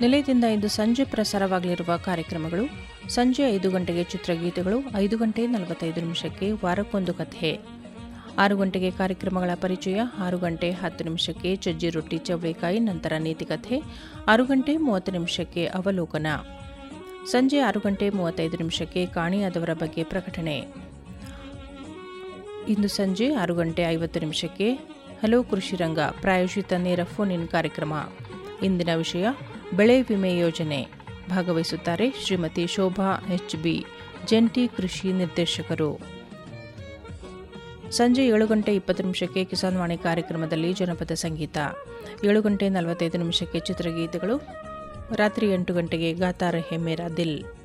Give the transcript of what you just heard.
ನಿಲಯದಿಂದ ಇಂದು ಸಂಜೆ ಪ್ರಸಾರವಾಗಲಿರುವ ಕಾರ್ಯಕ್ರಮಗಳು ಸಂಜೆ ಐದು ಗಂಟೆಗೆ ಚಿತ್ರಗೀತೆಗಳು ಐದು ಗಂಟೆ ನಲವತ್ತೈದು ನಿಮಿಷಕ್ಕೆ ವಾರಕ್ಕೊಂದು ಕಥೆ ಆರು ಗಂಟೆಗೆ ಕಾರ್ಯಕ್ರಮಗಳ ಪರಿಚಯ ಆರು ಗಂಟೆ ಹತ್ತು ನಿಮಿಷಕ್ಕೆ ಚಜ್ಜಿ ರೊಟ್ಟಿ ಚವಳಿಕಾಯಿ ನಂತರ ನೀತಿಕಥೆ ಆರು ಗಂಟೆ ಮೂವತ್ತು ನಿಮಿಷಕ್ಕೆ ಅವಲೋಕನ ಸಂಜೆ ಆರು ಗಂಟೆ ಮೂವತ್ತೈದು ನಿಮಿಷಕ್ಕೆ ಕಾಣಿಯಾದವರ ಬಗ್ಗೆ ಪ್ರಕಟಣೆ ಇಂದು ಸಂಜೆ ಆರು ಗಂಟೆ ಐವತ್ತು ನಿಮಿಷಕ್ಕೆ ಹಲೋ ಕೃಷಿ ರಂಗ ಪ್ರಾಯೋಜಿತ ನೇರ ಫೋನ್ ಇನ್ ಕಾರ್ಯಕ್ರಮ ಇಂದಿನ ವಿಷಯ ಬೆಳೆ ವಿಮೆ ಯೋಜನೆ ಭಾಗವಹಿಸುತ್ತಾರೆ ಶ್ರೀಮತಿ ಶೋಭಾ ಎಚ್ ಬಿ ಜಂಟಿ ಕೃಷಿ ನಿರ್ದೇಶಕರು ಸಂಜೆ ಏಳು ಗಂಟೆ ಇಪ್ಪತ್ತು ನಿಮಿಷಕ್ಕೆ ಕಿಸಾನ್ ವಾಣಿ ಕಾರ್ಯಕ್ರಮದಲ್ಲಿ ಜನಪದ ಸಂಗೀತ ಏಳು ಗಂಟೆ ನಲವತ್ತೈದು ನಿಮಿಷಕ್ಕೆ ಚಿತ್ರಗೀತೆಗಳು ರಾತ್ರಿ ಎಂಟು ಗಂಟೆಗೆ ಗಾತಾ ರಹೆ ಮೇರಾ ದಿಲ್